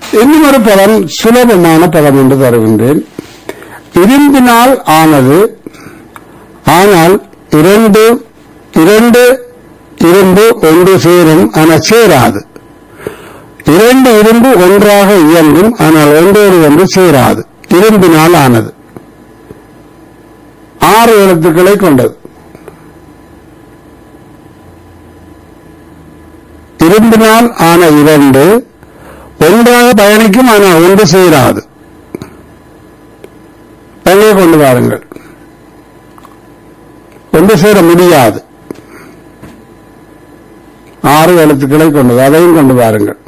இன்னும் ஒரு பதம் சுலபமான பதம் என்று தருகின்றேன் இரும்பினால் ஆனது ஆனால் இரண்டு இரண்டு இரும்பு ஒன்று சேரும் ஆனால் சேராது இரண்டு இரும்பு ஒன்றாக இயங்கும் ஆனால் ஒன்றோடு ஒன்று சேராது இரும்பினால் ஆனது ஆறு எழுத்துக்களை கொண்டது இரும்பினால் ஆன இரண்டு ஒன்றாக பயணிக்கும் ஆனால் ஒன்று சேராது தங்கே கொண்டு வாருங்கள் ஒன்று சேர முடியாது ஆறு எழுத்துக்களை கொண்டது அதையும் கொண்டு வாருங்கள்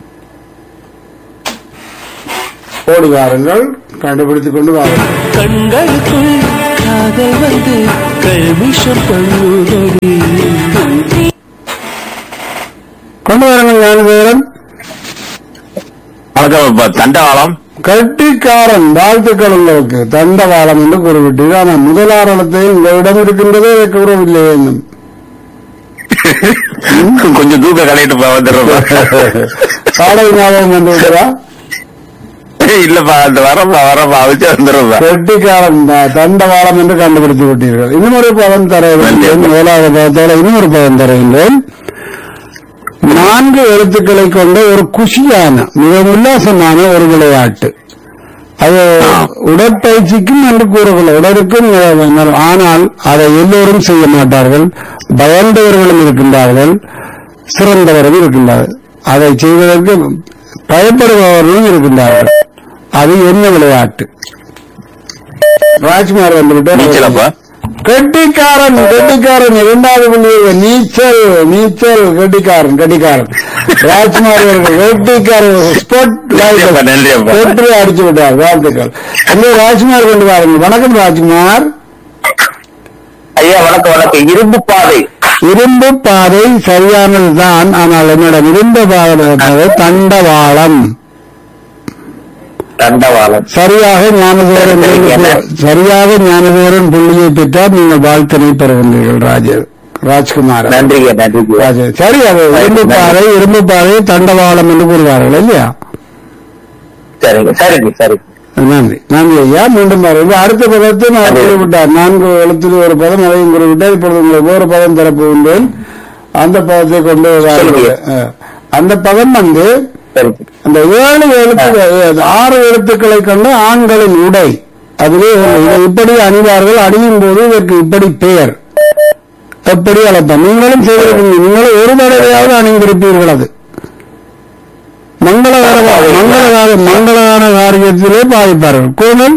ஓடி வாருங்கள் கண்டுபிடித்துக் கொண்டு வாருங்கள் கண்களுக்குள் காதல் வந்து கல்மிஷம் பண்ணுதடி கொண்டு வாருங்கள் ஞானதேவரன் வணக்கம் இப்ப தண்டவாளம் கட்டிக்காரன் வாழ்த்துக்கள் உங்களுக்கு தண்டவாளம் என்று குறிப்பிட்டீர்கள் ஆனால் முதலாரணத்தையும் உங்களிடம் இருக்கின்றதே அதை கூறவில்லை என்னும் கொஞ்சம் தூக்க கலையிட்டு வந்துடுறோம் பாடல் ஞாபகம் வந்து விடுறா இல்லப்பா அந்த வரப்பா வரப்பா வச்சு வந்துடுறோம் கெட்டிக்காரன் தான் தண்டவாளம் என்று கண்டுபிடித்து விட்டீர்கள் இன்னும் ஒரு பதம் தருகின்றேன் முதலாவது பதத்தோட இன்னும் ஒரு பதம் தருகின்றேன் நான்கு எழுத்துக்களை கொண்ட ஒரு குஷியான மிக உல்லாசமான ஒரு விளையாட்டு அது உடற்பயிற்சிக்கும் என்று கூறவில்லை உடலுக்கும் நல்ல- ஆனால் அதை எல்லோரும் செய்ய மாட்டார்கள் பயந்தவர்களும் இருக்கின்றார்கள் சிறந்தவரும் இருக்கின்றார்கள் அதை செய்வதற்கு பயப்படுபவர்களும் இருக்கின்றார்கள் அது என்ன விளையாட்டு ராஜ்குமார் நீச்சலப்பா வந்துவிட்டார் கெட்டிக்காரன் கெட்டிக்காரன் இரண்டாவது புள்ளியை நீச்சல் நீச்சல் கெட்டிக்காரன் கெட்டிக்காரன் ராஜ்குமார் அவர்கள் கெட்டிக்காரன் ஸ்போர்ட் நன்றியப்பா, நன்றியப்பா. வெற்றி அடிச்சு விட்டார் வாழ்த்துக்கள் அங்கே ராஜ்குமார் கொண்டு வாருங்கள் வணக்கம் ராஜ்குமார் ஐயா வணக்கம் வணக்கம் இரும்பு பாதை இரும்பு பாதை சரியானதுதான் ஆனால் என்னிடம் இருந்த பாதை தண்டவாளம் தண்டவாளம் சரியாக ஞானதேவரன் சரியாக ஞானதேவரன் புள்ளியை பெற்றால் நீங்கள் வாழ்த்தினை பெறுகின்றீர்கள் ராஜ ராஜ்குமார் நன்றிங்க நன்றிங்க ராஜ சரி அது இரும்பு பாறை இரும்பு பாறை தண்டவாளம் என்று கூறுவார்கள் இல்லையா சரிங்க சரிங்க சரிங்க நன்றி நன்றி ஐயா மீண்டும் பாருங்கள் அடுத்த பதத்தை நான் குறிப்பிட்டார் நான்கு எழுத்தில் ஒரு பதம் அதையும் குறிப்பிட்டார் இப்பொழுது உங்களுக்கு ஒரு பதம் தரப்போகின்றேன் அந்த பதத்தை கொண்டு வாருங்கள். சொல்லுங்க. அஹ், அந்த பதம் வந்து சரிங்க அந்த ஏழு எழுத்து ஆறு எழுத்துக்களை கொண்ட ஆண்களின் உடை அதுவே இதை இப்படி அணிவார்கள் அணியும் போது இதற்கு இப்படி பெயர் எப்படி அழைப்பார் நீங்களும் செய்திருக்கீங்க நீங்களும் ஒரு தடவையாவது அணிந்திருப்பீர்கள் அது மங்களகர மங்களகார மங்களகார காரியத்திலே பாதிப்பார்கள் கோணல்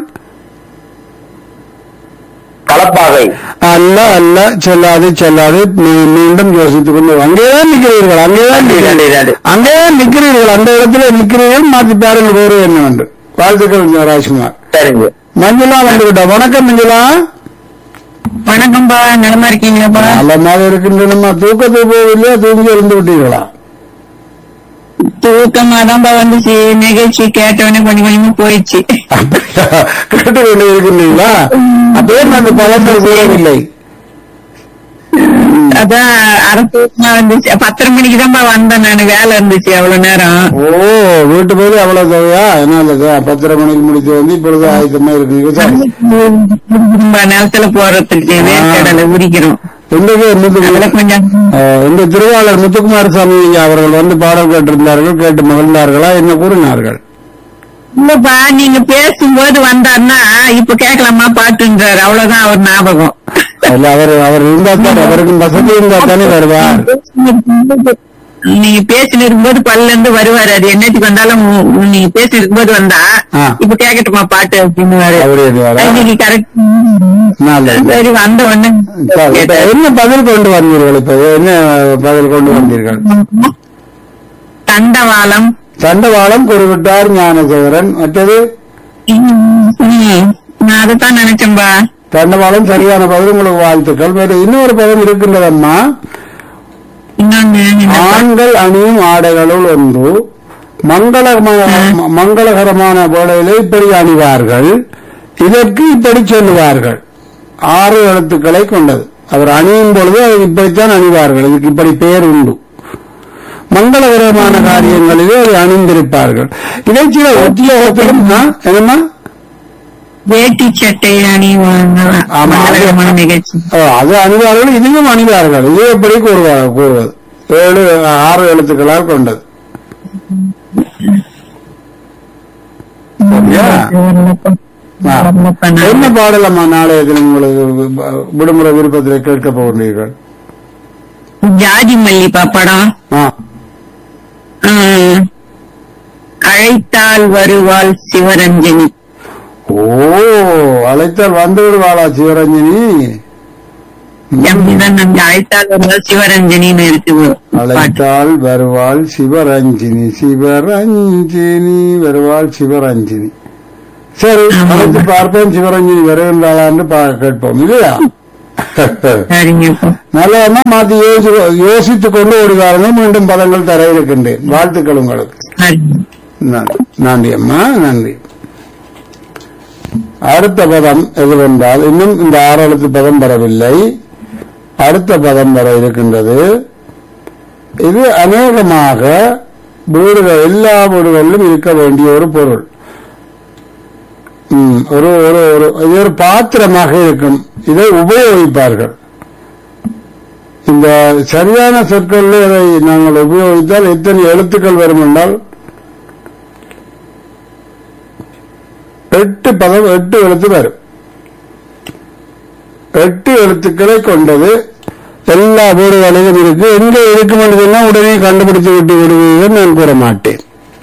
களப்பாகை அல்ல அல்ல செல்லாது செல்லாது மீ- மீண்டும் யோசித்துக் கொண்டு அங்கேதான் நிற்கிறீர்கள் அங்கேதான் நன்றி நன்றி நிற்கிறீர்கள் நன்றி அங்கேதான் நிற்கிறீர்கள் அந்த இடத்துல நிற்கிறீர்கள் மாற்றி பாருங்கள் வேறு என்னவென்று வாழ்த்துக்கள் ராஜ்குமார் சரிங்க மஞ்சுளா வந்துவிட்டா வணக்கம் மஞ்சுளா வணக்கம்பா நலமா இருக்கீங்களாப்பா நல்லமாக இருக்கின்றனம்மா தூக்கத்துக்கு போகவில்லையா தூங்கி இருந்து விட்டீர்களா தூக்கமா தான்ப்பா வந்துச்சு நிகழ்ச்சி கேட்டவொடனே கொஞ்சம் கொஞ்சமா போயிடுச்சு கேட்டு கொண்டு இருக்கின்றீங்களா அப்பே அந்த பழத்தை கூறவில்லை அதான் அரை தூக்கமா வந்துச்சு பத்தரை மணிக்கு தான்ப்பா வந்தேன் நான் வேலை இருந்துச்சு அவ்வளவு நேரம் ஓ வீட்டு போய் அவ்வளவு தேவையா என்ன இல்ல பத்தரை மணிக்கு முடித்து வந்து இப்பொழுது ஆயத்தமா இருக்கீங்க சரி. நம்ம நிலத்துல போறதுக்கு வேர்க்கடலை உரிக்கிறோம் இன்றைக்கு அதனால முத்துக்குமார் கொஞ்சம் அஹ், இந்த திருவாளர் முத்துக்குமார் சாமி அவர்கள் வந்து பாடல் கேட்டிருந்தார்கள் கேட்டு மகிழ்ந்தார்களா என்ன கூறினார்கள் இல்லப்பா நீங்க பேசும்போது வந்தாருன்னா இப்ப கேட்கலாமா பாட்டுன்றாரு அவ்வளவுதான் அவர் ஞாபகம் இல்ல அவர் அவர் இருந்தா தான் அவருக்கு வசதி இருந்தா தானே வருவார் நீங்க பேசிட்டு இருக்கும்போது பல்ல இருந்து வருவாரு அது என்னத்துக்கு வந்தாலும் உ- நீங்க பேசிட்டு இருக்கும்போது வந்தா ஆ. இப்ப கேட்கட்டுமா பாட்டு அப்படின்னு அவரே வருவாரா? இன்னைக்கு கரெக்ட் நல்லது சரி வந்த உடனே சரி, இப்ப கேட்டாரு. என்ன பதில் கொண்டு வந்தீர்கள் இப்ப என்ன பதில் கொண்டு வந்தீர்கள் தண்டவாளம் தண்டவாளம் குறிப்பிட்டார் ஞானசேகரன் மற்றது ம், நான் அதைத்தான் நினைச்சேன்பா தண்டவாளம் சரியான பதில் உங்களுக்கு வாழ்த்துக்கள் வேறு இன்னொரு பதம் இருக்கின்றதம்மா இன்னொன்னு இந்த ஆண்கள் அணியும் ஆடைகளுள் ஒன்று மங்களகமான மங்களகரமான வேளையிலே இப்படி அணிவார்கள் இதற்கு இப்படி சொல்லுவார்கள் ஆறு எழுத்துக்களை கொண்டது அவர் அணியும் பொழுது அதை இப்படித்தான் அணிவார்கள் இதுக்கு இப்படி பெயர் உண்டு மங்களகரமான காரியங்களிலே அதை அணிந்திருப்பார்கள் இதை சில உத்தியோகத்திலும் ஆ, என்னம்மா வேட்டி சட்டை அணிவாங்க ஆமா, அது- மங்களகரமான நிகழ்ச்சி ஓ, அது அணிவார்கள் இதுவும் அணிவார்கள் இது எப்படி கூறுவார்கள் கூறுவது ஏழு ஆறு எழுத்துக்களால் கொண்டது சரியா? ஆ. என்ன பாடலம்மா நாளையத்தில் உங்களுக்கு விடுமுறை விருப்பத்தில் கேட்க போகிறீர்கள் ஜாதி மல்லிப்பா படம் ஆ ஆஹ், அழைத்தால் வருவாள் சிவரஞ்சனி ஓ அழைத்தால் வந்து விடுவாளா சிவரஞ்சனி அப்படிதான் நம்ம அழைத்தால் வருவாள் சிவரஞ்சனின்னு இருக்குது பாட்டு அழைத்தால் வருவாள் சிவரஞ்சினி சிவரஞ்சினி வருவாள் சிவரஞ்சினி சரி ஆமா. அழைத்து பார்ப்போம் சிவரஞ்சினி வருகின்றாளான்னு பா- கேட்போம் இல்லையா சரிங்கப்பா நல்லதா மாத்தி யோசி யோசித்துக் கொண்டு ஒரு காரணம் மீண்டும் பதங்கள் தர இருக்கின்றேன் வாழ்த்துக்கள் உங்களுக்கு சரிங்க நன்றி. நன்றி அம்மா நன்றி அடுத்த பதம் எதுவென்றால் இன்னும் இந்த ஆறெழுத்து பதம் வரவில்லை அடுத்த பதம் வர இருக்கின்றது இது அநேகமாக வீடுகள் எல்லா வீடுகளிலும் இருக்க வேண்டிய ஒரு பொருள் ம், ஒரு ஒரு ஒரு இது ஒரு பாத்திரமாக இருக்கும் இதை உபயோகிப்பார்கள் இந்த சரியான சொற்களில் இதை நாங்கள் உபயோகித்தால் எத்தனை எழுத்துக்கள் வரும் என்றால் எட்டு பதம் எட்டு எழுத்து வரும் எட்டு எழுத்துக்களை கொண்டது எல்லா வீடுகளிலும் இருக்கு எங்க இருக்கும் என்று சொன்னா உடனே கண்டுபிடித்து விட்டு விடுவீர்கள் நான் கூற மாட்டேன்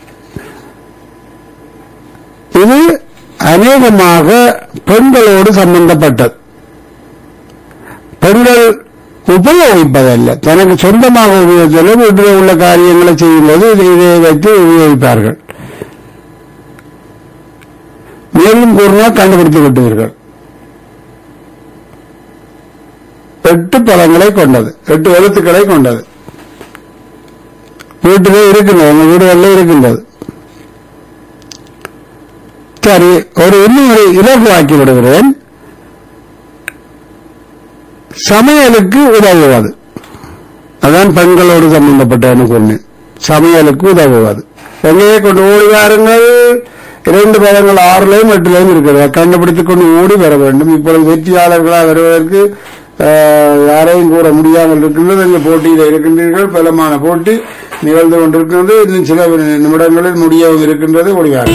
இது அநேகமாக பெண்களோடு சம்பந்தப்பட்டது பெண்கள் உபயோகிப்பதல்ல தனக்கு சொந்தமாக உபயோகித்தல வீட்டில் உள்ள காரியங்களை செய்யும்போது இதை இதை வைத்து உபயோகிப்பார்கள் மேலும் கூறினால் கண்டுபிடித்து விட்டீர்கள் எட்டு பதங்களை கொண்டது எட்டு எழுத்துக்களை கொண்டது வீட்டிலே இருக்கின்றது உங்க வீடுகளில் இருக்கின்றது சரி ஒரு இன்னும் ஒரு இலகுவாக்கி விடுகிறேன் சமையலுக்கு உதவுவது அதான் பெண்களோடு சம்பந்தப்பட்ட சொன்னேன் சமையலுக்கு உதவுவது எங்கேயே கொண்டு ஓடி வாருங்கள் இரண்டு பதங்கள் ஆறுலையும் எட்டுலையும் இருக்கிறது கண்டுபிடித்துக் கொண்டு ஓடி வர வேண்டும் இப்பொழுது வெற்றியாளர்களாக வருவதற்கு ஆஹ், யாரையும் கூற முடியாமல் இருக்கின்றது இந்த போட்டியில் இருக்கின்றீர்கள் பலமான போட்டி நிகழ்ந்து கொண்டிருக்கிறது இன்னும் சில நிமிடங்களில் முடியவும் இருக்கின்றது ஓடி வாருங்கள்